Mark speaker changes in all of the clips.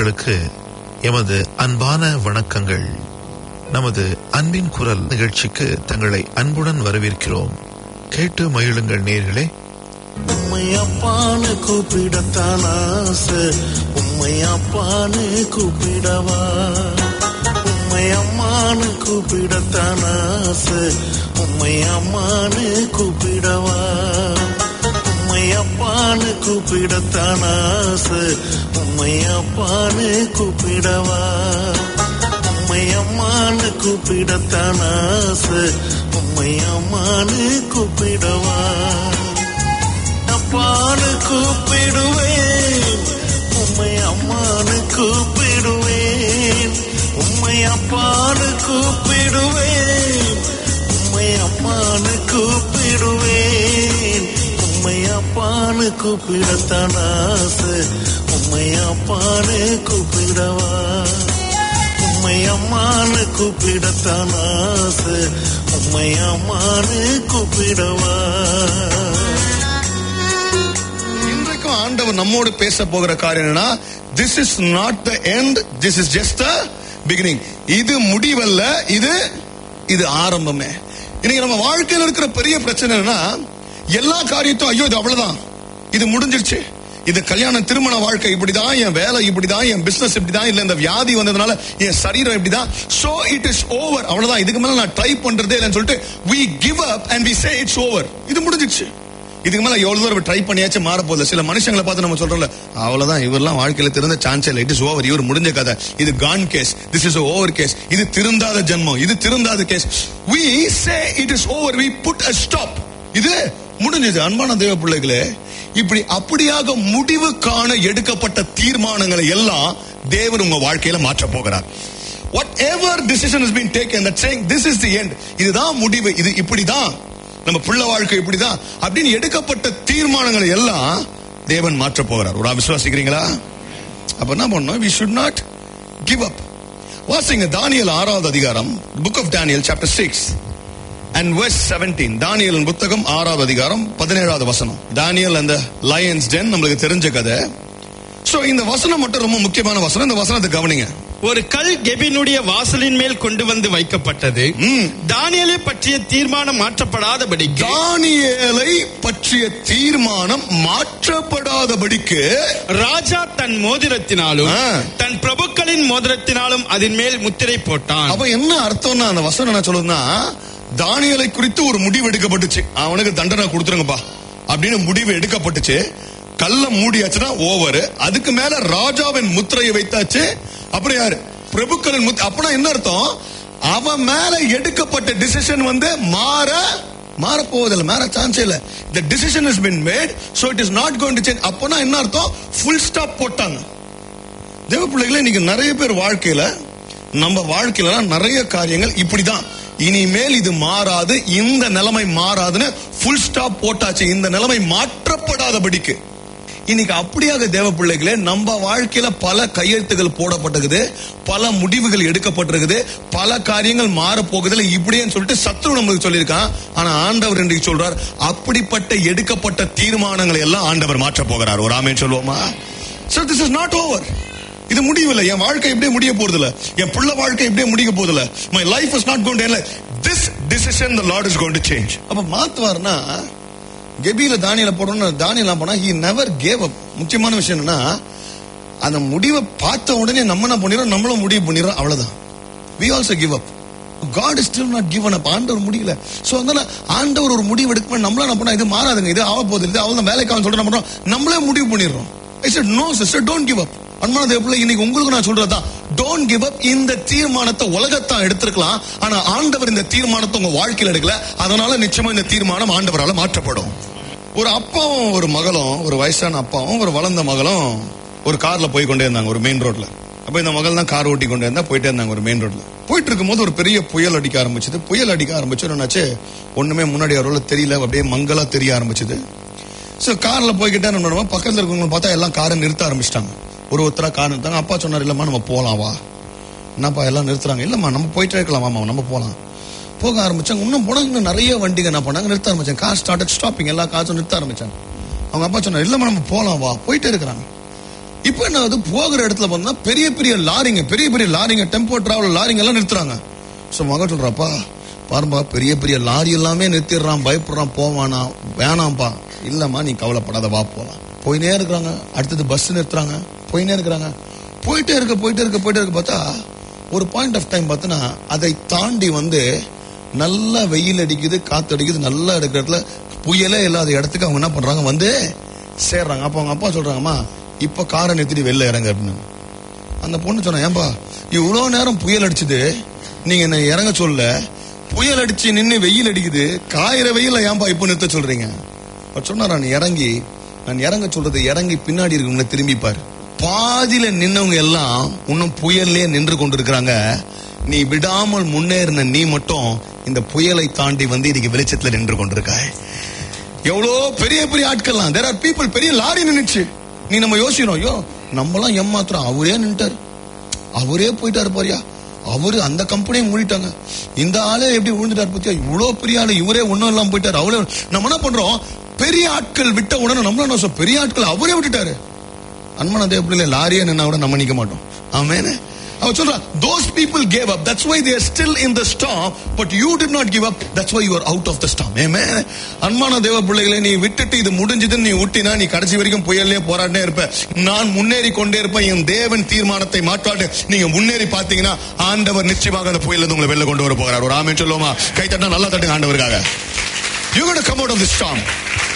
Speaker 1: மக்களுக்கு எமது அன்பான வணக்கங்கள் நமது அன்பின் குரல் நிகழ்ச்சிக்கு தங்களை அன்புடன் வரவேற்கிறோம் கேட்டு மகிழுங்கள் நேர்களே
Speaker 2: உம்மை அப்பான்னு கூப்பிடத்தான் ஆசை உம்மை அப்பான்னு கூப்பிடவா உம்மை அம்மான்னு கூப்பிடத்தான் ஆசை உம்மை அம்மான்னு கூப்பிடவா உம்மை அப்பான்னு கூப்பிடத்தான் ஆசை உம்மை அப்பான்னு கூப்பிடவா உம்மை அம்மான்னு கூப்பிடத்தான் ஆசை உம்மை அம்மான்னு கூப்பிடவா அப்பான்னு கூப்பிடுவேன் உம்மை அம்மான்னு கூப்பிடுவேன் உம்மை அப்பான்னு கூப்பிடுவேன் உம்மை அம்மான்னு கூப்பிடுவேன் உம்மை அப்பான்னு கூப்பிடத்தான் ஆசை உம்மை அப்பான்னு கூப்பிடவா உம்மை அம்மான்னு கூப்பிடத்தான் ஆசை உம்மை அம்மான்னு கூப்பிடவா
Speaker 3: இன்றைக்கும் ஆண்டவர் நம்மோடு பேச போகிற காரியம் என்னன்னா this is not the end this is just the beginning இது முடிவல்ல இது இது ஆரம்பமே இன்னைக்கு நம்ம வாழ்க்கையில இருக்கிற பெரிய பிரச்சனை என்னன்னா எல்லா காரியத்தும் ஐயோ இது அவ்வளவுதான் இது முடிஞ்சிருச்சு இது கல்யாண திருமண வாழ்க்கை இப்படிதான் என் வேலை இப்படிதான் என் பிசினஸ் இப்படிதான் இல்ல இந்த வியாதி வந்ததுனால என் சரீரம் இப்படிதான் சோ இட் இஸ் ஓவர் அவ்வளவுதான் இதுக்கு மேல நான் ட்ரை பண்றதே இல்லைன்னு சொல்லிட்டு we give up and we say it's over இது முடிஞ்சிருச்சு இதுக்கு மேல எவ்வளவு தூரம் ட்ரை பண்ணியாச்சும் மாற போகுது சில மனுஷங்களை பார்த்து நம்ம சொல்றோம்ல அவ்வளவுதான் இவரெல்லாம் வாழ்க்கையில திருந்த சான்ஸ் இல்லை இட் இஸ் ஓவர் இவர் முடிஞ்ச கதை இது gone case this is over case இது திருந்தாத ஜென்மம் இது திருந்தாத case we say it is over we put a stop இது முடிஞ்சது அன்பான தேவ பிள்ளைகளே இப்படி அப்படியாக முடிவு காண எடுக்கப்பட்ட தீர்மானங்களை எல்லாம் தேவன் உங்க வாழ்க்கையில மாற்ற போகிறார் whatever decision has been taken that saying this is the end இதுதான் முடிவு இது இப்படிதான் நம்ம பிள்ளை வாழ்க்கை இப்படிதான் அப்படின்னு எடுக்கப்பட்ட தீர்மானங்களை எல்லாம் தேவன் மாற்ற போகிறார் ஒரு விசுவாசிக்கிறீங்களா அப்ப என்ன பண்ணோம் we should not give up வாசிங்க தானியல் ஆறாவது அதிகாரம் book of Daniel chapter six and verse seventeen தானியலின் புத்தகம் ஆறாவது அதிகாரம் பதினேழாவது வசனம் தானியல் அந்த லயன்ஸ் டென் நம்மளுக்கு தெரிஞ்ச கதை சோ இந்த வசனம் மட்டும் ரொம்ப முக்கியமான வசனம் இந்த வசனத்தை கவனிங்க
Speaker 4: ஒரு கல் கெபினுடைய வாசலின் மேல் கொண்டு வந்து வைக்கப்பட்டது
Speaker 3: ம்.
Speaker 4: தானியலை பற்றிய தீர்மானம் மாற்றப்படாதபடிக்கு
Speaker 3: தானியேலை பற்றிய தீர்மானம் மாற்றப்படாதபடிக்கு
Speaker 4: ராஜா தன் மோதிரத்தினாலும்
Speaker 3: ஆ.
Speaker 4: தன் பிரபுக்களின் மோதிரத்தினாலும் அதன் மேல் முத்திரை போட்டான்
Speaker 3: அப்ப என்ன அர்த்தம்னா அந்த வசனம் என்ன சொல்லுதுன்னா தானியலை குறித்து ஒரு முடிவு எடுக்கப்பட்டுச்சு அவனுக்கு தண்டனை கொடுத்துருங்கப்பா அப்படின்னு முடிவு எடுக்கப்பட்டுச்சு கல்ல மூடியாச்சுன்னா ஓவர் அதுக்கு மேல ராஜாவின் முத்திரையை வைத்தாச்சு அப்புறம் யாரு பிரபுக்களின் முத் அப்பனா என்ன அர்த்தம் அவன் மேல எடுக்கப்பட்ட டிசிஷன் வந்து மாற மாற போவதில்லை மாற சான்ஸே இல்ல the decision has been made so it is not going to change அப்பனா என்ன அர்த்தம் ஃபுல் ஸ்டாப் போட்டாங்க தேவ பிள்ளைகளே இன்னைக்கு நிறைய பேர் வாழ்க்கையில நம்ம வாழ்க்கையில நிறைய காரியங்கள் இப்படிதான் இனிமேல் இது மாறாது இந்த நிலைமை மாறாதுன்னு ஃபுல் ஸ்டாப் போட்டாச்சு இந்த நிலைமை மாற்றப்படாதபடிக்கு இன்னைக்கு அப்படியாக தேவ பிள்ளைகளே நம்ம வாழ்க்கையில பல கையெழுத்துகள் போடப்பட்டிருக்குது பல முடிவுகள் எடுக்கப்பட்டிருக்குது பல காரியங்கள் மாற போகுதுல இப்படின்னு சொல்லிட்டு சத்ரு நம்மளுக்கு சொல்லியிருக்கான் ஆனா ஆண்டவர் இன்றைக்கு சொல்றார் அப்படிப்பட்ட எடுக்கப்பட்ட தீர்மானங்களை எல்லாம் ஆண்டவர் மாற்ற போகிறார் ஒரு ஆமேன் சொல்லுவோமா so this is not over இது முடியவில்லை என் வாழ்க்கை இப்படியே முடிய போறது இல்ல என் பிள்ளை வாழ்க்கை இப்படியே முடிக்க போறது இல்ல my life is not going to this decision the Lord is going to change அப்ப மாத்துவார்னா கெபியில தானியல போடணும் தானியலாம் போனா ஹி நெவர் கேவ் அப் முக்கியமான விஷயம் என்னன்னா அந்த முடிவை பார்த்த உடனே நம்ம என்ன பண்ணிடுறோம் நம்மளும் முடிவு பண்ணிடுறோம் அவ்வளவுதான் we also give up God is still not given up ஆண்டவர் முடியல சோ அதனால ஆண்டவர் ஒரு முடிவு எடுக்க நம்மள என்ன பண்ணா இது மாறாதுங்க இது ஆக போகுது இது அவள் வேலைக்கு அவன் சொல்ற பண்றோம் நம்மளே முடிவு பண்ணிடுறோம் I said no sister don't give up அன்பான தேவப்பிள்ளை இன்னைக்கு உங்களுக்கு நான் சொல்றதுதான் டோன்ட் கிவ் அப் இந்த தீர்மானத்தை உலகத்தான் எடுத்திருக்கலாம் ஆனா ஆண்டவர் இந்த தீர்மானத்தை உங்க வாழ்க்கையில எடுக்கல அதனால நிச்சயமா இந்த தீர்மானம் ஆண்டவரால மாற்றப்படும் ஒரு அப்பாவும் ஒரு மகளும் ஒரு வயசான அப்பாவும் ஒரு வளர்ந்த மகளும் ஒரு கார்ல போய் கொண்டே இருந்தாங்க ஒரு மெயின் ரோட்ல அப்ப இந்த மகள் தான் கார் ஓட்டி கொண்டே இருந்தா போயிட்டே இருந்தாங்க ஒரு மெயின் ரோட்ல போயிட்டு இருக்கும்போது ஒரு பெரிய புயல் அடிக்க ஆரம்பிச்சது புயல் அடிக்க ஆரம்பிச்சு என்னாச்சு ஒண்ணுமே முன்னாடி அவரோட தெரியல அப்படியே மங்களா தெரிய ஆரம்பிச்சது சோ கார்ல போய்கிட்டே என்ன பண்ணுவோம் பக்கத்துல இருக்கவங்க பார்த்தா எல்லாம் காரை நிறுத்த ஆரம்பிச்சிட்டாங்க ஒரு ஒருத்தரா கார் நிறுத்தாங்க அப்பா சொன்னார் இல்லம்மா நம்ம போலாம் வா என்னப்பா எல்லாம் நிறுத்துறாங்க இல்லம்மா நம்ம போயிட்டே இருக்கலாம் வாமா நம்ம போலாம் போக ஆரம்பிச்சாங்க இன்னும் போனாங்க இன்னும் நிறைய வண்டிங்க என்ன பண்ணாங்க நிறுத்த ஆரம்பிச்சாங்க கார் ஸ்டார்ட் ஸ்டாப்பிங் எல்லா காசும் நிறுத்த ஆரம்பிச்சாங்க அவங்க அப்பா சொன்னார் இல்லம்மா நம்ம போலாம் வா போயிட்டே இருக்கிறாங்க இப்ப என்ன ஆகுது போகிற இடத்துல பார்த்தா பெரிய பெரிய லாரிங்க பெரிய பெரிய லாரிங்க டெம்போ டிராவல் லாரிங்க எல்லாம் நிறுத்துறாங்க சோ மகன் சொல்றாப்பா பாருப்பா பெரிய பெரிய லாரி எல்லாமே நிறுத்திடுறான் பயப்படுறான் போவானா வேணாம்ப்பா இல்லம்மா நீ கவலைப்படாத வா போலாம் போயினே இருக்கிறாங்க அடுத்தது பஸ் நிறுத்துறாங்க போயினே இருக்கிறாங்க போயிட்டே இருக்க போயிட்டே இருக்க போயிட்டே இருக்க பார்த்தா ஒரு பாயிண்ட் ஆஃப் டைம் பார்த்தனா அதை தாண்டி வந்து நல்லா வெயில் அடிக்குது காத்து அடிக்குது நல்லா இருக்கிற இடத்துல புயலே இல்லாத இடத்துக்கு அவங்க என்ன பண்றாங்க வந்து சேர்றாங்க அப்ப அவங்க அப்பா சொல்றாங்கம்மா இப்ப காரை நிறுத்திட்டு வெளில இறங்க அப்படின்னு அந்த பொண்ணு சொன்னா ஏன்பா இவ்வளவு நேரம் புயல் அடிச்சுது நீங்க என்ன இறங்க சொல்ல புயல் அடிச்சு நின்னு வெயில் அடிக்குது காயிற வெயில ஏன்பா இப்ப நிறுத்த சொல்றீங்க அவர் சொன்னாரா நீ இறங்கி நான் இறங்க சொல்றது இறங்கி பின்னாடி இருக்கவங்களை திரும்பி பாரு பாதியில நின்னவங்க எல்லாம் இன்னும் புயல்லே நின்று கொண்டிருக்கிறாங்க நீ விடாமல் முன்னேறின நீ மட்டும் இந்த புயலை தாண்டி வந்து இன்னைக்கு வெளிச்சத்துல நின்று கொண்டிருக்காய் எவ்வளோ பெரிய பெரிய ஆட்கள்லாம் தேர் ஆர் பீப்புள் பெரிய லாரி நின்னுச்சு நீ நம்ம யோசிக்கணும் ஐயோ நம்மலாம் ஏமாத்துறோம் அவரே நின்ட்டார் அவரே போயிட்டாரு பாரியா அவரு அந்த கம்பெனியை மூடிட்டாங்க இந்த ஆளே எப்படி விழுந்துட்டாரு பத்தியா இவ்வளவு பெரிய ஆளு இவரே ஒண்ணும் இல்லாம போயிட்டாரு அவரே நம்ம என்ன பண்றோம் பெரிய ஆட்கள் விட்ட உடனே நம்மள என்ன சொல்றோம், பெரிய ஆட்கள் அவரே விட்டுட்டாரு அன்மன தேவப்பிள்ளை லாரியே நின்னா கூட நம்ம நிக்க மாட்டோம் ஆமேனே அவ சொல்றா those people gave up that's why they are still in the storm but you did not give up that's why you are out of the storm amen அன்பான தேவ பிள்ளைகளை நீ விட்டுட்டு இது முடிஞ்சதுன்னு நீ விட்டினா நீ கடைசி வரைக்கும் புயல்லே போராடினே இருப்ப நான் முன்னேறி கொண்டே இருப்பேன் என் தேவன் தீர்மானத்தை மாற்றாட்டு நீங்க முன்னேறி பார்த்தீங்கன்னா ஆண்டவர் நிச்சயமாக அந்த புயல்ல இருந்து உங்களை வெளில கொண்டு வர போகிறார் ஒரு ஆமென் சொல்லுவோமா கை தட்டினா நல்லா தட்டுங்க ஆண்டவருக்காக you going to come out of this storm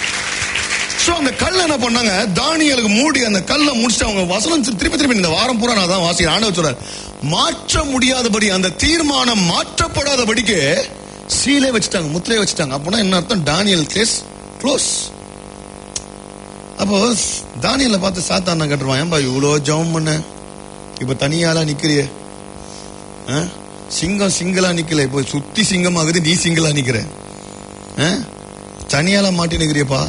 Speaker 3: so அந்த கல்ல என்ன பண்ணாங்க தானியலுக்கு மூடி அந்த கல்லை முடிச்சுட்டு அவங்க வசனம் திரு- திருப்பி திருப்பி இந்த வாரம் பூரா நான் தான் வாசிக்கிறேன் ஆண்டவர் சொல்றார் மாற்ற முடியாதபடி அந்த தீர்மானம் மாற்றப்படாதபடிக்கு சீலே வச்சுட்டாங்க முத்திரையை வச்சுட்டாங்க அப்படின்னா என்ன அர்த்தம் தானியல் கேஸ் க்ளோஸ் அப்போ தானியலை பார்த்து சாத்தான் நான் கட்டுருவான் ஏன்பா இவ்வளோ ஜெபம் பண்ண இப்ப தனியாளா நிக்கிறியே ஆ? சிங்கம் சிங்களா நிக்கல இப்போ சுத்தி சிங்கம் ஆகுது நீ சிங்களா நிக்கிற ஆ? தனியாளா மாட்டி நிக்கிறியப்பா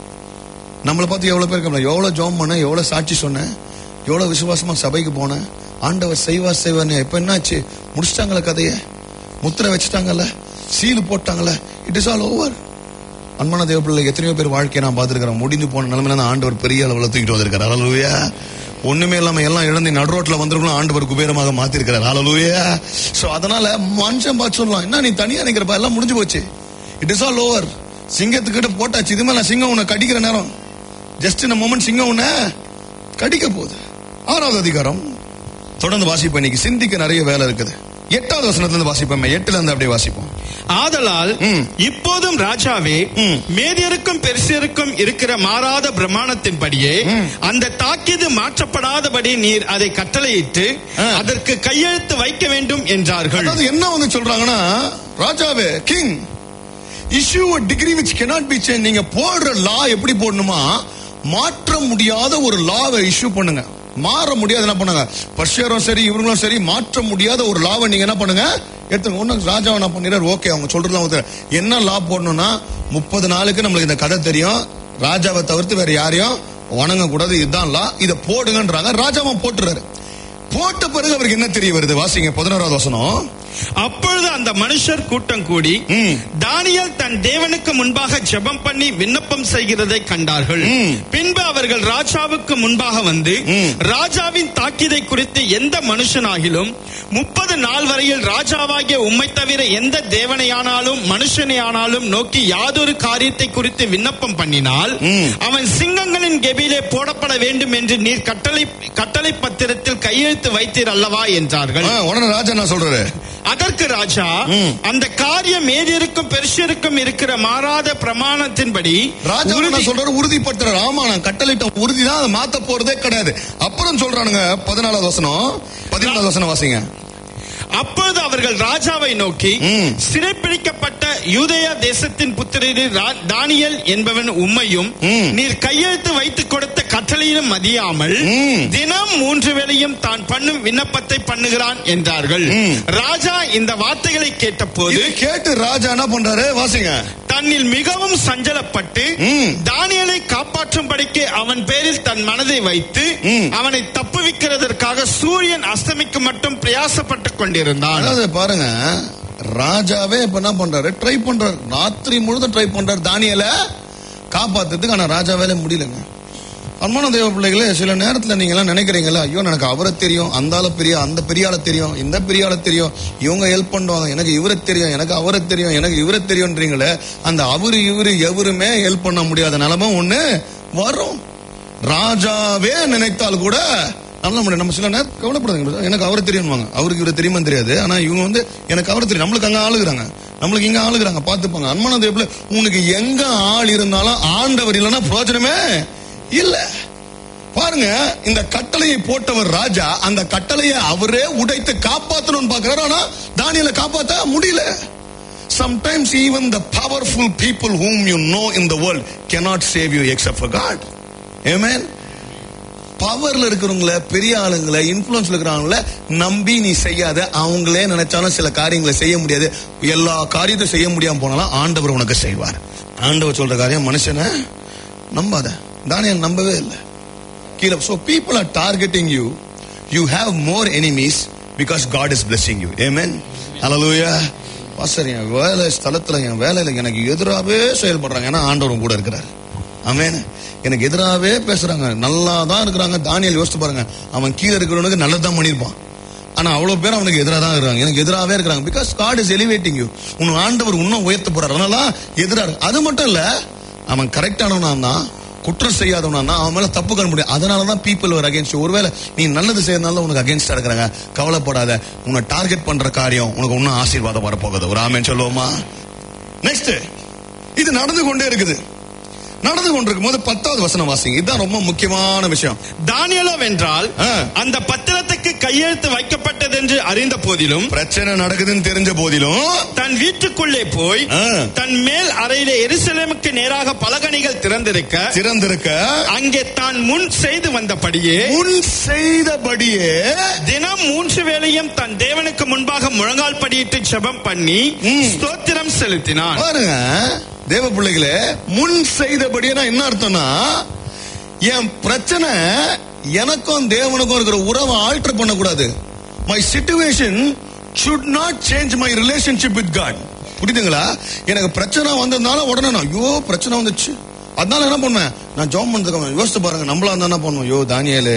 Speaker 3: நம்மளை பார்த்து எவ்வளவு பேர் இருக்கலாம் எவ்வளவு ஜோம் பண்ண எவ்வளவு சாட்சி சொன்னேன் எவ்வளவு விசுவாசமா சபைக்கு போனேன் ஆண்டவர் செய்வார் செய்வார்னு இப்ப என்னாச்சு முடிச்சிட்டாங்களே கதைய முத்திரை வச்சுட்டாங்கல்ல சீல் போட்டாங்கல்ல இட் இஸ் ஆல் ஓவர் அன்பான தேவ பிள்ளை எத்தனையோ பேர் வாழ்க்கையை நான் பார்த்திருக்கிறேன் முடிந்து போன நிலைமையில தான் ஆண்டவர் பெரிய அளவுல தூக்கிட்டு வந்திருக்காரு அலலுயா ஒண்ணுமே இல்லாம எல்லாம் இழந்து நடு ரோட்ல வந்திருக்கணும் ஆண்டவர் குபேரமாக மாத்திருக்கிறார் அலலுயா சோ அதனால மனுஷன் பார்த்து சொல்லலாம் என்ன நீ தனியா நிக்கிறப்ப எல்லாம் முடிஞ்சு போச்சு இட் இஸ் ஆல் ஓவர் சிங்கத்துக்கிட்ட போட்டாச்சு இது மேல சிங்கம் உன்னை கடிக்கிற நேரம் ஜஸ்ட் இந்த மொமெண்ட் சிங்கம் உன்னை கடிக்க போகுது ஆறாவது அதிகாரம் தொடர்ந்து வாசிப்போம் இன்னைக்கு சிந்திக்க நிறைய வேலை இருக்குது எட்டாவது வசனத்துல இருந்து வாசிப்போம் எட்டுல இருந்து அப்படியே வாசிப்போம்
Speaker 4: ஆதலால்
Speaker 3: ம்.
Speaker 4: இப்போதும் ராஜாவே
Speaker 3: ம்.
Speaker 4: மேதியருக்கும் பெருசியருக்கும் இருக்கிற மாறாத பிரமாணத்தின்படியே அந்த தாக்கியது மாற்றப்படாதபடி நீர் அதை கட்டளையிட்டு
Speaker 3: ஆ.
Speaker 4: அதற்கு கையெழுத்து வைக்க வேண்டும் என்றார்கள்
Speaker 3: அதாவது என்ன வந்து சொல்றாங்கன்னா ராஜாவே king issue decree which cannot be change நீங்க போடுற லா எப்படி போடணுமா மாற்ற முடியாத ஒரு லாவை இஷ்யூ பண்ணுங்க மாற முடியாது என்ன பண்ணுங்க பர்ஷியரும் சரி இவங்களும் சரி மாற்ற முடியாத ஒரு லாவை நீங்க என்ன பண்ணுங்க எடுத்துங்க ஒண்ணு ராஜா என்ன பண்ணிடுறாரு ஓகே அவங்க சொல்றதுலாம் ஒத்துக்கிறேன். என்ன லா போடணும்னா முப்பது நாளுக்கு நம்மளுக்கு இந்த கதை தெரியும் ராஜாவை தவிர்த்து வேற யாரையும் வணங்க கூடாது இதுதான் லா இதை போடுங்கன்றாங்க ராஜாவும் போட்டுறாரு போட்ட பிறகு அவருக்கு என்ன தெரிய வருது வாசிங்க பதினோராவது வசனம்
Speaker 4: அப்பொழுது அந்த மனுஷர் கூட்டம் கூடி
Speaker 3: ம்.
Speaker 4: தானியேல் தன் தேவனுக்கு முன்பாக ஜெபம் பண்ணி விண்ணப்பம் செய்கிறதை கண்டார்கள்
Speaker 3: ம்.
Speaker 4: பின்பு அவர்கள் ராஜாவுக்கு முன்பாக வந்து
Speaker 3: ம்.
Speaker 4: ராஜாவின் தாக்கியதை குறித்து எந்த மனுஷனாகிலும் முப்பது நாள் வரையில் ராஜாவாகிய உம்மை தவிர எந்த தேவனையானாலும் மனுஷனையானாலும் நோக்கி யாதொரு காரியத்தை குறித்து விண்ணப்பம் பண்ணினால்
Speaker 3: ம்.
Speaker 4: அவன் சிங்கங்களின் கெபிலே போடப்பட வேண்டும் என்று நீர் கட்டளை கட்டளை பத்திரத்தில் கையெழுத்து வைத்தீர் அல்லவா என்றார்கள்
Speaker 3: ஆ, உடனே ராஜா என்ன சொல்றாரு
Speaker 4: அதற்கு ராஜா
Speaker 3: ம்.
Speaker 4: அந்த காரியம் மேதியருக்கும் பெருசியருக்கும் இருக்கிற மாறாத பிரமாணத்தின்படி
Speaker 3: ராஜா என்ன
Speaker 4: உறுதி-
Speaker 3: சொல்றாரு உறுதிப்படுத்துறாரு ஆமா நான் கட்டளையிட்ட உறுதி தான் அதை மாத்த போறதே கிடையாது அப்புறம் சொல்றானுங்க பதினாலாவது வசனம் பதினாலாவது வசனம் வாசிங்க
Speaker 4: அப்பொழுது அவர்கள் ராஜாவை நோக்கி
Speaker 3: ம்.
Speaker 4: சிறைப்பிடிக்கப்பட்ட யூதேயா தேசத்தின் புத்திரரில் ரா- தானியேல் என்பவன் உம்மையும்
Speaker 3: ம்.
Speaker 4: நீர் கையெழுத்து வைத்துக் கொடுத்த கட்டளையிலும் மதியாமல்
Speaker 3: ம்.
Speaker 4: தினம் மூன்று வேளையும் தான் பண்ணும் விண்ணப்பத்தை பண்ணுகிறான் என்றார்கள்
Speaker 3: ம்.
Speaker 4: ராஜா இந்த வார்த்தைகளை கேட்டபோது
Speaker 3: இது கேட்டு ராஜா என்ன பண்றாரு வாசிங்க
Speaker 4: தன்னில் மிகவும் சஞ்சலப்பட்டு
Speaker 3: ம்.
Speaker 4: தானியலை காப்பாற்றும்படிக்கு அவன் பேரில் தன் மனதை வைத்து
Speaker 3: ம்.
Speaker 4: அவனை தப்புவிக்கிறதற்காக சூரியன் அஸ்தமிக்கு மட்டும் பிரயாசப்பட்டுக் கொண்டிருந்தான்
Speaker 3: அதாவது பாருங்க ராஜாவே இப்ப என்ன பண்றாரு ட்ரை பண்றாரு ராத்திரி முழுதும் ட்ரை பண்றாரு தானியல காப்பாத்துறதுக்கு ஆனா ராஜாவால முடியலங்க அன்பான தேவ பிள்ளைகளே சில நேரத்துல நீங்க எல்லாம் நினைக்கிறீங்களா ஐயோ எனக்கு அவரை தெரியும் அந்த ஆளை பெரிய அந்த பெரிய ஆளை தெரியும் இந்த பெரிய ஆளை தெரியும் இவங்க ஹெல்ப் பண்ணுவாங்க எனக்கு இவரை தெரியும் எனக்கு அவரை தெரியும் எனக்கு இவரை தெரியும்ன்றீங்களே அந்த அவரு இவரு எவருமே ஹெல்ப் பண்ண முடியாத நிலைமை ஒண்ணு வரும் ராஜாவே நினைத்தால் கூட நம்மள முடியும் நம்ம சில நேரம் கவலைப்படாதுங்க எனக்கு அவரை தெரியும்வாங்க அவருக்கு இவரை தெரியுமா தெரியாது ஆனா இவங்க வந்து எனக்கு அவரை தெரியும் நம்மளுக்கு அங்க ஆளுகிறாங்க நம்மளுக்கு இங்க ஆளுகிறாங்க பாத்துப்பாங்க அன்மான தேவல உனக்கு எங்க ஆள் இருந்தாலும் ஆண்டவர் இல்லைன்னா பிரயோஜனமே இல்ல பாருங்க இந்த கட்டளையை போட்டவர் ராஜா அந்த கட்டளையை அவரே உடைத்து காப்பாத்தணும்னு பாக்குறாரு ஆனா தானியலை காப்பாத்த முடியல Sometimes even the powerful people whom you know in the world cannot save you except for God. Amen. பவர்ல இருக்கிறவங்கள பெரிய ஆளுங்களை இன்ஃபுளுன்ஸ்ல இருக்கிறவங்கள நம்பி நீ செய்யாத அவங்களே நினைச்சாலும் சில காரியங்களை செய்ய முடியாது எல்லா காரியத்தையும் செய்ய முடியாம போனாலும் ஆண்டவர் உனக்கு செய்வார் ஆண்டவர் சொல்ற காரியம் மனுஷனை நம்பாத தானியல் நம்பவே இல்லை கீழே so people are targeting you you have more enemies because God is blessing you amen hallelujah pastor என் வேலை ஸ்தலத்துல என் வேலையில எனக்கு எதிராகவே செயல்படுறாங்க ஏன்னா ஆண்டவரும் கூட இருக்கிறார் ஆமென் எனக்கு எதிராகவே பேசுறாங்க நல்லா தான் இருக்கிறாங்க தானியல் யோசிச்சு பாருங்க அவன் கீழே இருக்கிறவனுக்கு நல்லதான் பண்ணியிருப்பான் ஆனா அவ்வளவு பேர் அவனுக்கு எதிராக தான் இருக்காங்க எனக்கு எதிராகவே இருக்கிறாங்க because God is elevating you உன் ஆண்டவர் இன்னும் உயர்த்த போறாரு அதனால எதிரா இருக்கு. அது மட்டும் இல்ல அவன் கரெக்டானவனா தான் குற்றம் செய்யாதவனா தான் அவன் மேல தப்பு காண முடியும் அதனால தான் பீப்புள் வர அகேன்ஸ்ட் ஒருவேளை நீ நல்லது செய்யறதுனால உனக்கு அகேன்ஸ்டா இருக்கிறாங்க கவலைப்படாத உன்னை டார்கெட் பண்ற காரியம் உனக்கு இன்னும் ஆசீர்வாதம் வரப்போகுது ஒரு ஆமேன் சொல்லுவோமா நெக்ஸ்ட் இது நடந்து கொண்டே இருக்குது நடந்து கொண்டிருக்கும் போது பத்தாவது வசனம் வாசிங்க இதுதான் ரொம்ப முக்கியமான விஷயம்
Speaker 4: தானியலோ வென்றால்
Speaker 3: ஆ.
Speaker 4: அந்த பத்திரத்துக்கு கையெழுத்து வைக்கப்பட்டது என்று அறிந்த போதிலும்
Speaker 3: பிரச்சனை நடக்குதுன்னு தெரிஞ்ச போதிலும்
Speaker 4: தன் வீட்டுக்குள்ளே போய்
Speaker 3: ஆ.
Speaker 4: தன் மேல் அறையிலே எருசலேமுக்கு நேராக பலகணிகள் திறந்திருக்க
Speaker 3: திறந்திருக்க
Speaker 4: அங்கே தான் முன் செய்து வந்தபடியே
Speaker 3: முன் செய்தபடியே
Speaker 4: தினம் மூன்று வேளையும் தன் தேவனுக்கு முன்பாக முழங்கால் படியிட்டு ஜெபம் பண்ணி
Speaker 3: ம்.
Speaker 4: ஸ்தோத்திரம் செலுத்தினான்
Speaker 3: பாருங்க தேவ பிள்ளைகளே முன் செய்தபடியே என்ன அர்த்தம்னா என் பிரச்சனை எனக்கும் தேவனுக்கும் இருக்கிற உறவை ஆல்டர் பண்ணக்கூடாது my situation should not change my relationship with God புரியுதுங்களா எனக்கு பிரச்சனை வந்ததுனால உடனே நான் ஐயோ பிரச்சனை வந்துச்சு அதனால என்ன பண்ணுவேன் நான் ஜாப் பண்ணதுக்கு யோசிச்சு பாருங்க நம்மளா இருந்தா என்ன பண்ணுவோம் ஐயோ தானியலு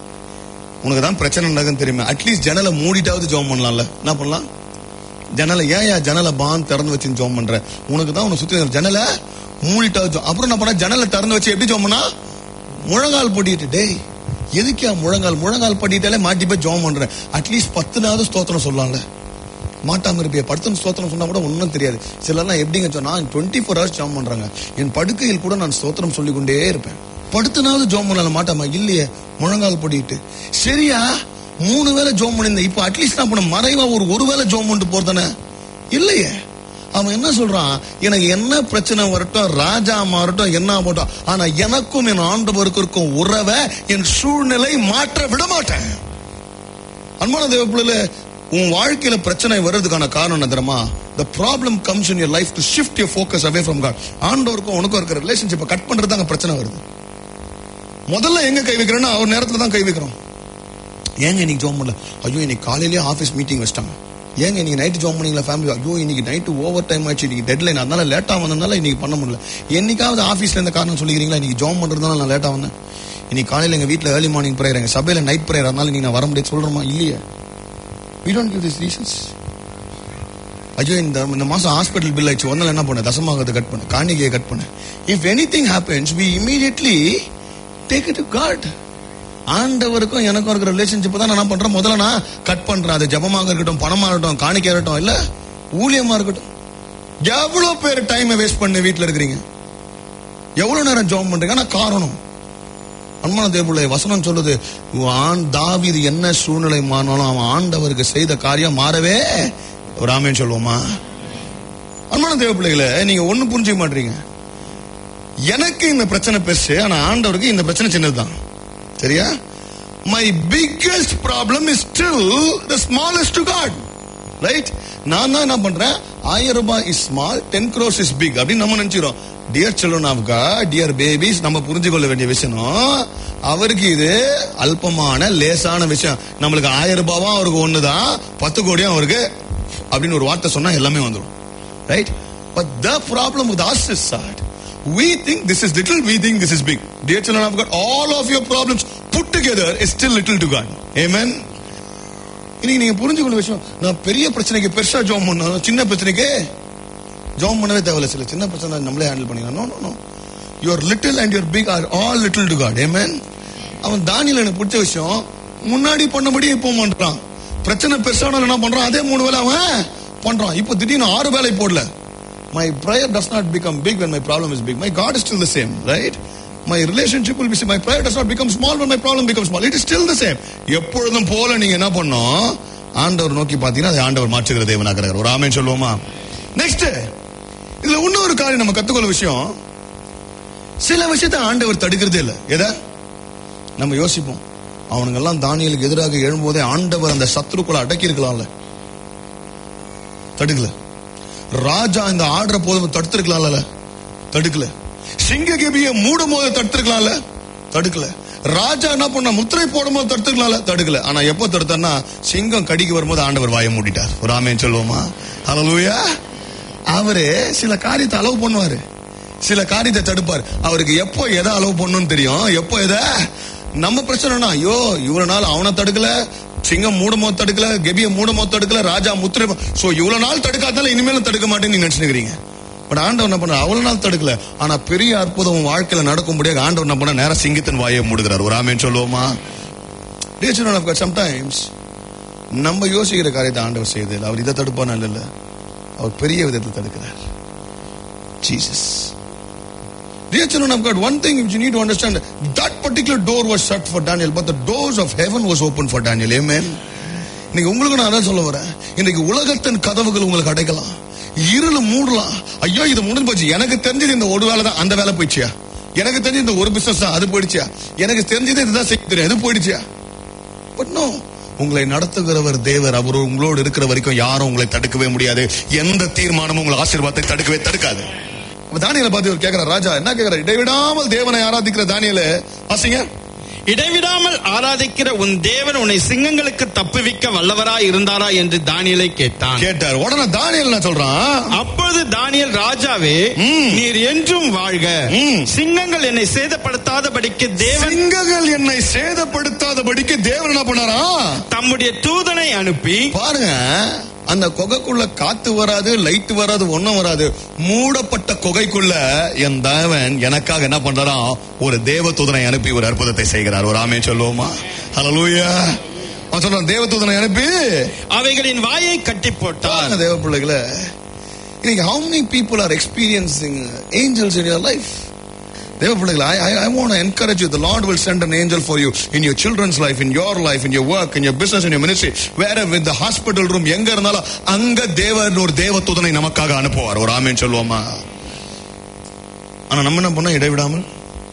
Speaker 3: உனக்கு தான் பிரச்சனை நடக்குன்னு தெரியுமா அட்லீஸ்ட் ஜன்னலை மூடிட்டாவது ஜாம் பண்ணலாம்ல என்ன பண்ணலாம் ஜன்னலை ஏன் ஏன் ஜன்னலை பான் திறந்து வச்சு ஜோம் பண்ற உனக்கு தான் உனக்கு சுத்தி இருக்கிற ஜன்னலை மூடிட்டாவது ஜோம் அப்புறம் என்ன பண்ண ஜன்னலை திறந்து வச்சு எப்படி ஜோம் பண்ணா முழங்கால் படிட்டு டேய் எதுக்கா முழங்கால் முழங்கால் படிட்டாலே மாட்டி போய் ஜோம் பண்றேன் அட்லீஸ்ட் பத்துனாவது ஸ்தோத்திரம் சொல்லலாம்ல மாட்டாம இருப்பிய படுத்து ஸ்தோத்திரம் சொன்னா கூட ஒன்றும் தெரியாது சிலர்லாம் எப்படிங்க சொன்னா டுவெண்ட்டி ஃபோர் ஹவர்ஸ் ஜாம் பண்றாங்க என் படுக்கையில் கூட நான் ஸ்தோத்திரம் சொல்லி கொண்டே இருப்பேன் படுத்துனாவது ஜோம் பண்ணல மாட்டாமா இல்லையே முழங்கால் படிட்டு சரியா மூணு வேளை ஜோம் பண்ணியிருந்தேன் இப்போ அட்லீஸ்ட் நான் பண்ண மறைவா ஒரு ஒரு வேளை ஜோம் பண்ணிட்டு போறதானே இல்லையே அவன் என்ன சொல்றான் எனக்கு என்ன பிரச்சனை வரட்டும் ராஜா மாறட்டும் என்ன ஆகட்டும் ஆனா எனக்கும் என் ஆண்டவருக்கும் இருக்கும் உறவை என் சூழ்நிலை மாற்ற விட மாட்டேன் அன்பான தேவ பிள்ளைல உன் வாழ்க்கையில பிரச்சனை வர்றதுக்கான காரணம் என்ன தெரியுமா the problem comes in your life to shift your focus away from God ஆண்டவருக்கும் உனக்கும் இருக்கிற ரிலேஷன்ஷிப்பை கட் பண்றது அங்க பிரச்சனை வருது முதல்ல எங்க கை வைக்கிறோம்னா அவர் நேரத்துல தான் கை வைக்கிறோம் ஏங்க இன்னைக்கு ஜோம் பண்ணல ஐயோ இன்னைக்கு காலையிலேயே ஆஃபீஸ் மீட்டிங் வச்சிட்டாங்க ஏங்க இன்னைக்கு நைட்டு ஜோம் பண்ணீங்களா ஃபேமிலி ஐயோ இன்னைக்கு நைட்டு ஓவர் டைம் ஆச்சு இன்னைக்கு டெட்லைன் அதனால லேட்டா வந்ததுனால இன்னைக்கு பண்ண முடியல என்னைக்காவது ஆஃபீஸ்ல இருந்த காரணம் சொல்லிக்கிறீங்களா இன்னைக்கு ஜோம் பண்றதுனால நான் லேட்டா வந்தேன் இன்னைக்கு காலையில எங்க வீட்ல ஏர்லி மார்னிங் ப்ரேயர் எங்க சபையில நைட் ப்ரேயர் அதனால நீங்க நான் வர முடியாது சொல்றோமா இல்லையே we don't give these reasons ஐயோ இந்த இந்த மாசம் ஹாஸ்பிட்டல் பில் ஆயிடுச்சு ஒன்னால என்ன பண்ண தசமாகத்தை கட் பண்ண காணிக்கையை கட் பண்ண if anything happens we immediately take it to God ஆண்டவருக்கும் எனக்கும் இருக்கிற ரிலேஷன்ஷிப் தான் நான் என்ன பண்றேன் முதல்ல நான் கட் பண்றேன் அது ஜபமாக இருக்கட்டும் பணமா இருக்கட்டும் காணிக்கையா இருக்கட்டும் இல்ல ஊழியமா இருக்கட்டும் எவ்வளவு பேர் டைமை வேஸ்ட் பண்ணி வீட்டுல இருக்கிறீங்க எவ்வளவு நேரம் ஜெபம் பண்றீங்க ஆனா காரணம் அன்பான தேவபிள்ளை வசனம் சொல்லுது ஆண் தாவீது என்ன சூழ்நிலை மாறினாலும் அவன் ஆண்டவருக்கு செய்த காரியம் மாறவே ஒரு ஆமேன்னு சொல்லுவோமா அன்பான தேவபிள்ளைகளை நீங்க ஒண்ணு புரிஞ்சுக்க மாட்டீங்க எனக்கு இந்த பிரச்சனை பெருசு ஆனா ஆண்டவருக்கு இந்த பிரச்சனை சின்னதுதான் சரியா my biggest problem is still the smallest to God right நான் தான் என்ன பண்றேன் ஆயிரம் ரூபாய் is small ten crores is big அப்படின்னு நம்ம நினைச்சிரோம் dear children of God dear babies நம்ம புரிஞ்சு கொள்ள வேண்டிய விஷயம் அவருக்கு இது அல்பமான லேசான விஷயம் நம்மளுக்கு ஆயிரம் ரூபாவா அவருக்கு ஒண்ணுதான் பத்து கோடியும் அவருக்கு அப்படின்னு ஒரு வார்த்தை சொன்னா எல்லாமே வந்துடும் right but the problem with us is sad we think this is little we think this is big dear children i've got all of your problems put together is still little to god amen இன்னைக்கு நீங்க புரிஞ்சுக்கொள்ள விஷயம் நான் பெரிய பிரச்சனைக்கு பெருசா ஜோம் பண்ணாலும் சின்ன பிரச்சனைக்கு ஜோம் பண்ணவே தேவையில்ல சில சின்ன பிரச்சனை நம்மளே ஹேண்டில் பண்ணிக்கலாம் no no no your little and your big are all little to God ஏமேன் அவன் தானியல் எனக்கு பிடிச்ச விஷயம் முன்னாடி பண்ணபடி இப்போ பண்றான் பிரச்சனை பெருசானாலும் என்ன பண்றான் அதே மூணு வேலை அவன் பண்றான் இப்போ திடீர்னு ஆறு வேலை போடல my prayer does not become big when my problem is big my god is still the same right my relationship will be my prayer does not become small when my problem becomes small it is still the same எப்பொழுதும் போல நீங்க என்ன பண்ணோம் ஆண்டவர் நோக்கி பாத்தீங்கன்னா அதை ஆண்டவர் மாற்றுகிற தேவனாகிறார் ஒரு ஆமேன் சொல்லுவோமா நெக்ஸ்ட் இதுல இன்னொரு காரியம் நம்ம கத்துக்கொள்ள விஷயம் சில விஷயத்தை ஆண்டவர் தடுக்கிறதே இல்லை எதை நம்ம யோசிப்போம் அவனுங்கெல்லாம் தானியலுக்கு எதிராக எழும்போதே ஆண்டவர் அந்த சத்ருக்குள்ள அடக்கி இருக்கலாம்ல தடுக்கல ராஜா இந்த ஆடுற போதும் தடுத்திருக்கலாம்ல தடுக்கல சிங்க கேபிய மூடும் போது தடுத்திருக்கலாம்ல தடுக்கல ராஜா என்ன பண்ண முத்திரை போடும் போது தடுத்துக்கலாம்ல தடுக்கல ஆனா எப்போ தடுத்தான்னா சிங்கம் கடிக்கு வரும்போது ஆண்டவர் வாயை மூடிட்டார் ஒரு ஆமேன் சொல்லுவோமா ஹalleluya அவரு சில காரியத்தை அளவு பண்ணுவாரு சில காரியத்தை தடுப்பார் அவருக்கு எப்போ எதை அளவு பண்ணணும்னு தெரியும் எப்போ எதை நம்ம பிரச்சனைனா ஐயோ இவ்வளவு நாள் அவனை தடுக்கல சிங்கம் மூடும் போது தடுக்கல கெபிய மூடும் போது தடுக்கல ராஜா முத்திரை சோ இவ்வளவு நாள் தடுக்காதால இனிமேலும் தடுக்க மாட்டேன்னு நீங்க நினைச்சுக்கிறீங்க பட் ஆண்டவர் என்ன பண்ண அவ்வளவு நாள் தடுக்கல ஆனா பெரிய அற்புதம் உன் வாழ்க்கையில நடக்கும்படியாக ஆண்டவர் என்ன பண்ண நேரம் சிங்கத்தின் வாயை மூடுகிறார் ஒரு ஆமேன்னு சொல்லுவோமா சம்டைம்ஸ் நம்ம யோசிக்கிற காரியத்தை ஆண்டவர் செய்யுது அவர் இதை தடுப்பான இல்ல அவர் பெரிய விதத்தில் தடுக்கிறார் Jesus Dear children of God, one thing which you need to understand, that particular door was shut for Daniel, but the doors of heaven was open for Daniel. Amen. இன்னைக்கு உங்களுக்கு நான் அதான் சொல்ல வரேன் இன்னைக்கு உலகத்தின் கதவுகள் உங்களுக்கு அடைக்கலாம் இருள் மூடலாம் ஐயோ இது முடிஞ்சு போச்சு எனக்கு தெரிஞ்சது இந்த ஒரு வேலை தான் அந்த வேலை போயிடுச்சியா எனக்கு தெரிஞ்சது இந்த ஒரு பிசினஸ் தான் அது போயிடுச்சியா எனக்கு தெரிஞ்சது இதுதான் செய்ய தெரியும் அது போயிடுச்சியா பட் நோ உங்களை நடத்துகிறவர் தேவர் அவர் உங்களோடு இருக்கிற வரைக்கும் யாரும் உங்களை தடுக்கவே முடியாது எந்த தீர்மானமும் உங்களை ஆசீர்வாதத்தை தடுக்கவே தடுக்காது அப்ப தானியலை பார்த்து இவர் கேட்கிறார் ராஜா என்ன கேட்கிறார் இடைவிடாமல் தேவனை ஆராதிக்கிற தானியல வாசிங்க
Speaker 4: இடைவிடாமல் ஆராதிக்கிற உன் தேவன் உன்னை சிங்கங்களுக்கு தப்புவிக்க வல்லவராய் இருந்தாரா என்று தானியலை கேட்டான்
Speaker 3: கேட்டார் உடனே தானியல் என்ன சொல்றான்
Speaker 4: அப்பொழுது தானியல் ராஜாவே
Speaker 3: ம்.
Speaker 4: நீர் என்றும் வாழ்க
Speaker 3: ம்.
Speaker 4: சிங்கங்கள் என்னை சேதப்படுத்தாதபடிக்கு தேவன்
Speaker 3: சிங்கங்கள் என்னை சேதப்படுத்தாதபடிக்கு தேவன் என்ன பண்ணாரா
Speaker 4: தம்முடைய தூதனை அனுப்பி
Speaker 3: பாருங்க அந்த குகைக்குள்ள காத்து வராது லைட் வராது ஒண்ணும் வராது மூடப்பட்ட குகைக்குள்ள என் தேவன் எனக்காக என்ன பண்றாராம் ஒரு தேவதூதனை அனுப்பி ஒரு அற்புதத்தை செய்கிறார் ஒரு ஆமே சொல்லுவோமா ஹalleluya அவன் சொல்றான் தேவதூதனை அனுப்பி
Speaker 4: அவைகளின் வாயை கட்டி போட்டார்
Speaker 3: பாருங்க தேவ பிள்ளைகளை இன்னைக்கு how many people are experiencing angels in your life தேவ பிள்ளைகளை I, I, I want to encourage you the Lord will send an angel for you in your children's life in your life in your work in your business in your ministry wherever in the hospital room எங்க இருந்தாலும் அங்க தேவன் ஒரு தேவதூதனை நமக்காக அனுப்புவார் ஒரு ஆமேன் சொல்லுவோமா ஆனா நம்ம என்ன பண்ணோம் இடைவிடாமல்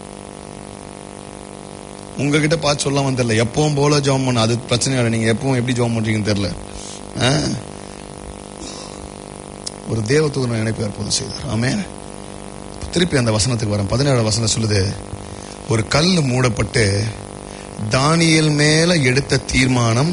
Speaker 3: உங்ககிட்ட பார்த்து சொல்லாம தெரியல எப்பவும் போல ஜெபம் பண்ண அது பிரச்சனை இல்லை நீங்க எப்பவும் எப்படி ஜெபம் பண்றீங்கன்னு தெரியல ஆ? ஒரு தேவதூதனை நினைப்பு அற்புதம் செய்தார் ஆமென் திருப்பி அந்த வசனத்துக்கு வரேன் பதினேழு வசனம் சொல்லுது ஒரு கல் மூடப்பட்டு தானியல் மேல எடுத்த தீர்மானம்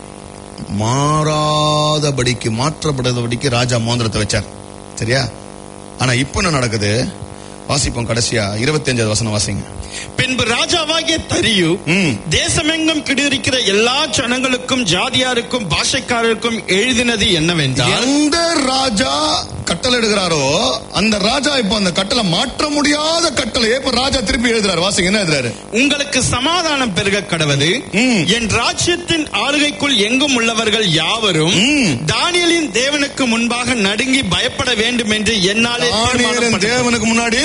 Speaker 3: மாறாதபடிக்கு மாற்றப்படாதபடிக்கு ராஜா மோந்திரத்தை வச்சார் சரியா ஆனா இப்ப என்ன நடக்குது வாசிப்போம் கடைசியா இருபத்தி அஞ்சாவது வசனம் வாசிங்க
Speaker 4: பின்பு ராஜாவாகிய தரியு
Speaker 3: ம்.
Speaker 4: தேசமெங்கும் கிடியிருக்கிற எல்லா ஜனங்களுக்கும் ஜாதியாருக்கும் பாஷைக்காரருக்கும் எழுதினது என்னவென்றால்
Speaker 3: எந்த ராஜா கட்டளை எடுக்கிறாரோ அந்த ராஜா இப்ப அந்த கட்டளை மாற்ற முடியாத கட்டளையை இப்ப ராஜா திருப்பி எழுதுறாரு வாசிங்க என்ன எழுதுறாரு
Speaker 4: உங்களுக்கு சமாதானம் பெருக கடவது
Speaker 3: ம்.
Speaker 4: என் ராஜ்யத்தின் ஆளுகைக்குள் எங்கும் உள்ளவர்கள் யாவரும்
Speaker 3: ம்.
Speaker 4: தானியலின் தேவனுக்கு முன்பாக நடுங்கி பயப்பட வேண்டும் என்று என்னாலே தீர்மானம்
Speaker 3: தானியேலின்
Speaker 4: பண்ண-
Speaker 3: தேவனுக்கு முன்னாடி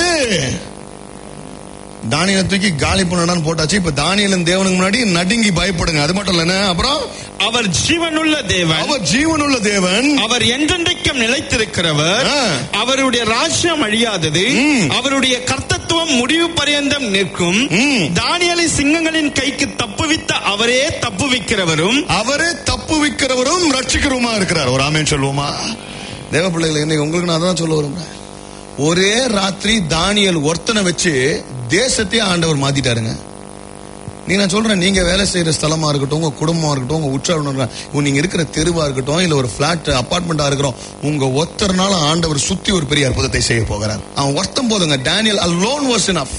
Speaker 3: தானியலை தூக்கி காலி பண்ணடான்னு போட்டாச்சு இப்ப தானியலின் தேவனுக்கு முன்னாடி நடுங்கி பயப்படுங்க அது மட்டும் இல்ல அப்புறம்
Speaker 4: அவர் ஜீவனுள்ள தேவன்
Speaker 3: அவர் ஜீவனுள்ள தேவன்
Speaker 4: அவர் என்றென்றைக்கும் நிலைத்திருக்கிறவர்
Speaker 3: ஆ.
Speaker 4: அவருடைய ராஜ்யம் அழியாதது
Speaker 3: ம்.
Speaker 4: அவருடைய கர்த்தத்துவம் முடிவு பரியந்தம் நிற்கும்
Speaker 3: ம்.
Speaker 4: தானியலை சிங்கங்களின் கைக்கு தப்புவித்த அவரே தப்புவிக்கிறவரும்
Speaker 3: அவரே தப்பு விக்கிறவரும் ரட்சிக்கிறவருமா இருக்கிறார் ஒரு ஆமேன் சொல்லுவோமா தேவ பிள்ளைகளை இன்னைக்கு உங்களுக்கு நான் அதான் சொல்ல விரும்புறேன் ஒரே ராத்திரி தானியல் ஒருத்தனை வச்சு தேசத்தையே ஆண்டவர் மாத்திட்டாருங்க நீ நான் சொல்றேன் நீங்க வேலை செய்யற ஸ்தலமா இருக்கட்டும் உங்க குடும்பமா இருக்கட்டும் உங்க உற்சாகம் நீங்க இருக்கிற தெருவா இருக்கட்டும் இல்ல ஒரு பிளாட் அபார்ட்மெண்டா இருக்கிறோம் உங்க ஒத்தர்னால ஆண்டவர் சுத்தி ஒரு பெரிய அற்புதத்தை செய்ய போகிறார் அவன் ஒருத்தம் போதுங்க Daniel alone was enough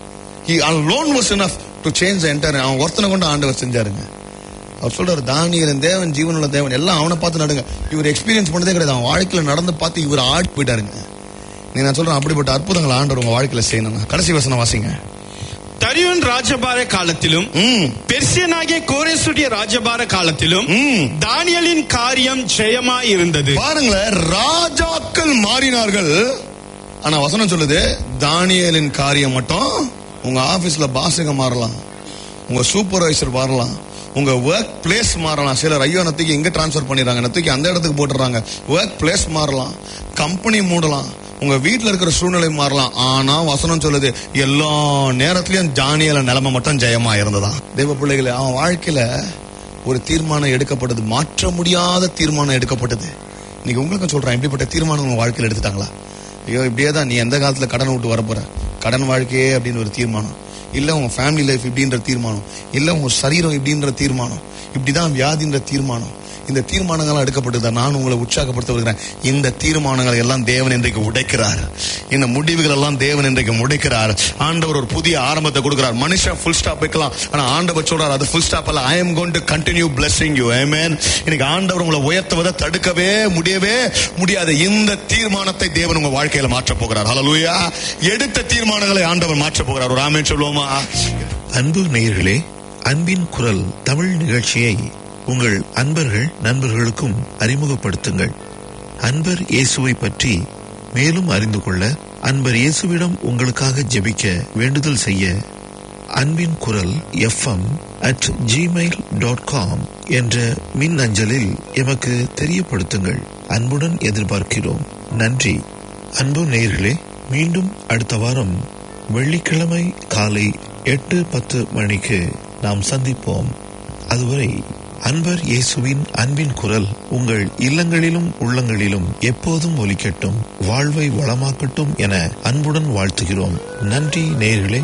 Speaker 3: he alone was enough to change the entire அவன் ஒருத்தனை கொண்டு ஆண்டவர் செஞ்சாருங்க அவர் சொல்றாரு தானியலின் தேவன் ஜீவனுள்ள தேவன் எல்லாம் அவனை பார்த்து நடுங்க இவர் எக்ஸ்பீரியன்ஸ் பண்ணதே கிடையாது அவன் வாழ்க்கையில நடந்து பார்த்து இவர் ஆடி போயிட்டாருங்க நீ நான் சொல்றேன் அப்படிப்பட்ட அற்புதங்கள் ஆண்டவர் உங்க வாழ்க்கையில செய்யணும் கடைசி வசனம் வாசிங்க
Speaker 4: தரியோன் ராஜபார காலத்திலும்
Speaker 3: ம்
Speaker 4: பெர்சியனாகிய கோரேசுடைய ராஜபார காலத்திலும்
Speaker 3: ம்.
Speaker 4: தானியலின் காரியம் ஜெயமாய் இருந்தது
Speaker 3: பாருங்களேன் ராஜாக்கள் மாறினார்கள் ஆனா வசனம் சொல்லுது தானியலின் காரியம் மட்டும் உங்க ஆபீஸ்ல பாசுங்க மாறலாம் உங்க சூப்பர்வைசர் மாறலாம் உங்க ஒர்க் பிளேஸ் மாறலாம் சிலர் ஐயோ நத்துக்கு இங்க டிரான்ஸ்ஃபர் பண்ணிடுறாங்க நத்துக்கு அந்த இடத்துக்கு போட்டுறாங்க ஒர்க் பிளேஸ் மாறலாம் கம்பெனி மூடலாம் உங்க வீட்ல இருக்கிற சூழ்நிலை மாறலாம் ஆனா வசனம் சொல்லுது எல்லா நேரத்திலயும் தானியல நிலைமை மட்டும் ஜெயமா இருந்ததாம் தேவ பிள்ளைகளே அவன் வாழ்க்கையில ஒரு தீர்மானம் எடுக்கப்பட்டது மாற்ற முடியாத தீர்மானம் எடுக்கப்பட்டது இன்னைக்கு உங்களுக்கு சொல்றேன் இப்படிப்பட்ட தீர்மானம் உங்க வாழ்க்கையில எடுத்துட்டாங்களா ஐயோ இப்படியே தான் நீ எந்த காலத்துல கடன் விட்டு வரப்போற கடன் வாழ்க்கையே அப்படின்னு ஒரு தீர்மானம் இல்ல உங்க ஃபேமிலி லைஃப் இப்படின்ற தீர்மானம் இல்ல உங்க சரீரம் இப்படின்ற தீர்மானம் இப்படிதான் வியாதின்ற தீர்மானம் இந்த தீர்மானங்கள் எடுக்கப்பட்டதா நான் உங்களை உற்சாகப்படுத்த வருகிறேன் இந்த தீர்மானங்களை எல்லாம் தேவன் இன்றைக்கு உடைக்கிறார் இந்த முடிவுகள் எல்லாம் தேவன் இன்றைக்கு உடைக்கிறார் ஆண்டவர் ஒரு புதிய ஆரம்பத்தை கொடுக்கிறார் மனுஷன் ஃபுல் ஸ்டாப் வைக்கலாம் ஆனா ஆண்டவர் சொல்றார் அது ஃபுல் ஸ்டாப் அல்ல I am gone to continue blessing you amen இன்னைக்கு ஆண்டவர் உங்களை உயர்த்துவதை தடுக்கவே முடியவே முடியாது இந்த தீர்மானத்தை தேவன் உங்க வாழ்க்கையில மாற்ற போகிறார் ஹalleluya எடுத்த தீர்மானங்களை ஆண்டவர் மாற்ற போகிறார் ஒரு ஆமென் சொல்லுவோமா
Speaker 1: அன்பு நேயர்களே அன்பின் குரல் தமிழ் நிகழ்ச்சியை உங்கள் அன்பர்கள் நண்பர்களுக்கும் அறிமுகப்படுத்துங்கள் அன்பர் இயேசுவை பற்றி மேலும் அறிந்து கொள்ள அன்பர் இயேசுவிடம் உங்களுக்காக ஜெபிக்க வேண்டுதல் செய்ய அன்பின் குரல் FM at Gmail dot com என்ற மின் அஞ்சலில் எமக்கு தெரியப்படுத்துங்கள் அன்புடன் எதிர்பார்க்கிறோம் நன்றி அன்பு நேயர்களே மீண்டும் அடுத்த வாரம் வெள்ளிக்கிழமை காலை எட்டு பத்து மணிக்கு நாம் சந்திப்போம் அதுவரை அன்பர் இயேசுவின் அன்பின் குரல் உங்கள் இல்லங்களிலும் உள்ளங்களிலும் எப்போதும் ஒலிக்கட்டும் வாழ்வை வளமாக்கட்டும் என அன்புடன் வாழ்த்துகிறோம் நன்றி நேயர்களே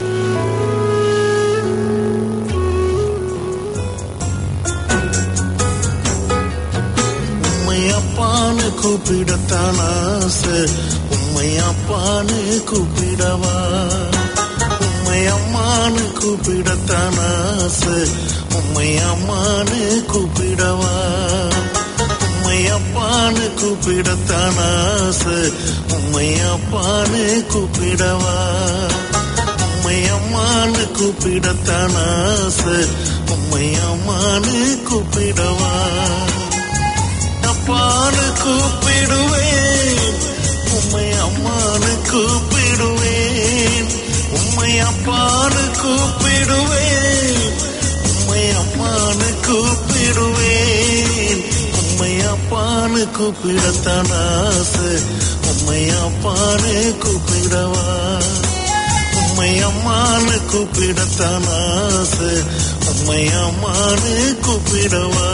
Speaker 2: உம்மை அப்பான்னு கூப்பிடத்தான் ஆசை உம்மை அப்பான்னு கூப்பிடவா உம்மை அம்மான்னு கூப்பிடத்தான் ஆசை உம்மை அம்மான்னு கூப்பிடவா உம்மை அப்பான்னு கூப்பிடத்தான் ஆசை உம்மை அப்பான்னு கூப்பிடவா உம்மை அம்மான்னு கூப்பிடத்தான் ஆசை உம்மை அம்மான்னு கூப்பிடவா அப்பான்னு கூப்பிடுவேன் உம்மை அம்மான்னு கூப்பிடுவேன் உம்மை அப்பான்னு கூப்பிடுவேன் உம்மை அம்மான்னு கூப்பிடுவேன் உம்மை அப்பான்னு கூப்பிடத்தான் ஆசை உம்மை அப்பான்னு கூப்பிடவா உம்மை அம்மான்னு கூப்பிடத்தான் ஆசை உம்மை அம்மான்னு கூப்பிடவா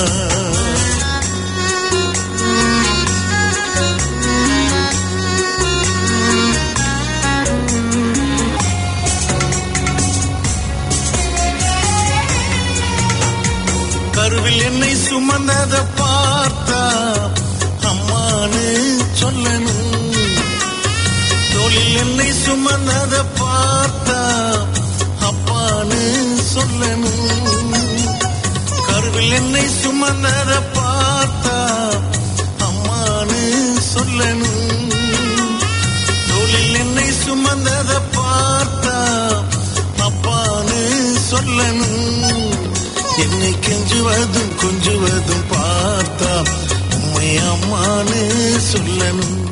Speaker 2: கருவில் என்னை சுமந்தத பார்த்தா அம்மானு சொல்லணும் தோளில் என்னை சுமந்தத பார்த்தா அப்பான்னு சொல்லணும் கருவில் என்னை சுமந்தத பார்த்தா அம்மானு சொல்லணும் தோளில் என்னை சுமந்தத பார்த்தா அப்பான்னு சொல்லணும் என்னை கெஞ்சுவதும் கொஞ்சுவதும் பார்த்தா உம்மை அம்மான்னு சொல்லணும்